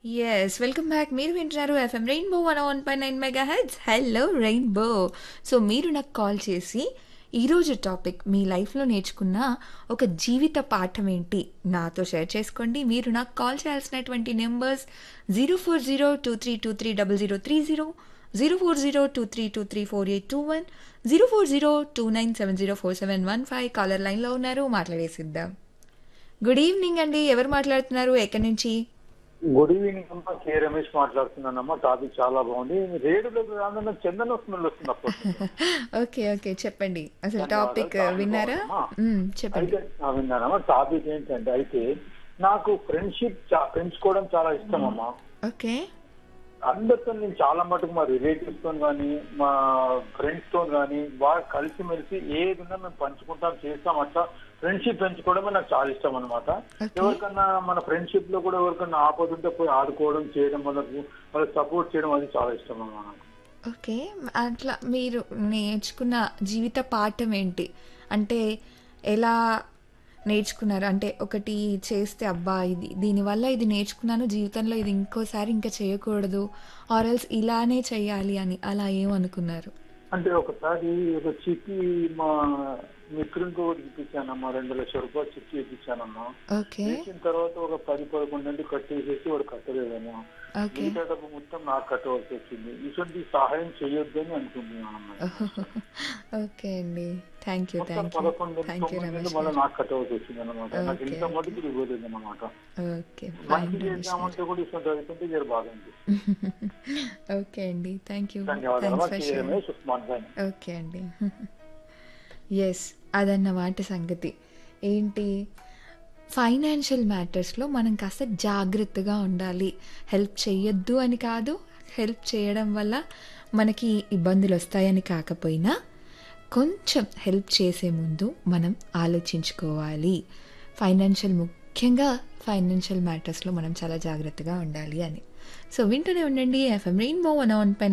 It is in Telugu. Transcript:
యెస్. Welcome back. మీరు వింటున్నారు FM rainbow 101.9 megahertz. Hello rainbow. So, మీరు నాకు కాల్ చేసి, ఈరోజు టాపిక్ మీ లైఫ్‌లో నేర్చుకున్న ఒక జీవిత పాఠం ఏంటి నాతో షేర్ చేసుకోండి. మీరు నాకు కాల్ చేయాల్సినటువంటి నంబర్స్ 04023230030, 04023234821, 04029704715 కాలర్ లైన్‌లో ఉన్నారు. మాట్లాడేసిద్దాం. గుడ్ ఈవినింగ్ అండి. ఎవరు మాట్లాడుతున్నారు? ఎక్కడి నుంచి? గుడ్ ఈవినింగ్ అమ్మా కే రమేష్ మాట్లాడుతున్నానమ్మా టాపిక్ చాలా బాగుంది రేడియోలోకి రాగానే చందన స్మెల్ వస్తుంది అప్పుడు ఓకే. ఓకే. చెప్పండి. అసలు ధన్యవాదాలు. టాపిక్ చాలా విన్నారా? బాగుందమ్మా. హ్మ్. చెప్పండి. అయితే ఆ, విన్నానమ్మా టాపిక్ ఏంటంటే అయితే నాకు ఫ్రెండ్షిప్ పెంచుకోవడం చాలా ఇష్టం అమ్మా ఓకే. అందరితో నేను చాలా మటుకు మా రిలేటివ్స్ తో కానీ మా ఫ్రెండ్స్ తో కానీ బాగా కలిసిమెలిసి ఏది ఉన్నా మేము పంచుకుంటాం చేస్తాం అట్లా ఫ్రెండ్షిప్ పెంచుకోవడమే నాకు చాలా ఇష్టం అనమాట Okay. ఎవరికన్నా మన ఫ్రెండ్షిప్ లో కూడా ఎవరికన్నా ఆపదుంటే పోయి ఆడుకోవడం చేయడం వాళ్ళకు వాళ్ళకి సపోర్ట్ చేయడం అది చాలా ఇష్టం అన్నమాట నాకు ఓకే. అట్లా మీరు నేర్చుకున్న జీవిత పాఠం ఏంటి? అంటే ఎలా నేర్చుకున్నారు? అంటే ఒకటి చేస్తే అబ్బా! ఇది దీనివల్ల ఇది నేర్చుకున్నాను జీవితంలో ఇది ఇంకోసారి ఇంకా చేయకూడదు. ఆర్ ఎల్స్ ఇలానే చేయాలి అని అలా ఏమనుకున్నారు? అంటే ఒకసారి ఒక చిట్టి మా మిత్రునికి ఒకటి ఇప్పించానమ్మా రెండు లక్షల రూపాయలు చిట్టి ఇప్పించానమ్మా ఓకే. ఇచ్చిన తర్వాత ఒక పది పదకొండు నెలలు కట్టేసేసి వాడు కట్టలేదమ్మా ఓకే. మిగతా డబ్బు మొత్తం నాకు కట్టవలసి వచ్చింది ఇటువంటి సహాయం చేయొద్దని అనుకుంటున్నాను అన్నమాట. ఓకే అండి. Thank you. మొత్తం థ్యాంక్ యూ. పదకొండు థ్యాంక్ యూ తొమ్మిది నెలలు రమేష్ మళ్ళీ గారు. నాకు కట్టవలసి వచ్చింది అనమాట నాకు ఓకే. ఇంత మటుకు ఇవ్వలేదు అనమాట ఓకే. ఫైన్ మంచి రమేష్ గారు. చేద్దామంటే కూడా ఇటువంటి అవుతుంటే జర బాగుంది ఓకే అండి. Thank you. ధన్యవాదాలు థ్యాంక్స్ ఫర్ కే షేరింగ్. రమేష్ ఉస్మాన్ భాయ్ ఓకే అండి. యెస్. అదన్నమాట సంగతి. ఏంటి ఫైనాన్షియల్ మ్యాటర్స్‌లో మనం కాస్త జాగ్రత్తగా ఉండాలి. హెల్ప్ చెయ్యొద్దు అని కాదు. హెల్ప్ చేయడం వల్ల మనకి ఇబ్బందులొస్తాయని కాకపోయినా, కొంచెం హెల్ప్ చేసే ముందు మనం ఆలోచించుకోవాలి. ఫైనాన్షియల్ ముఖ్యంగా ఫైనాన్షియల్ మ్యాటర్స్‌లో మనం చాలా జాగ్రత్తగా ఉండాలి అని. సో, వింటూనే ఉండండి ఎఫ్ఎం రెయిన్బో 101.9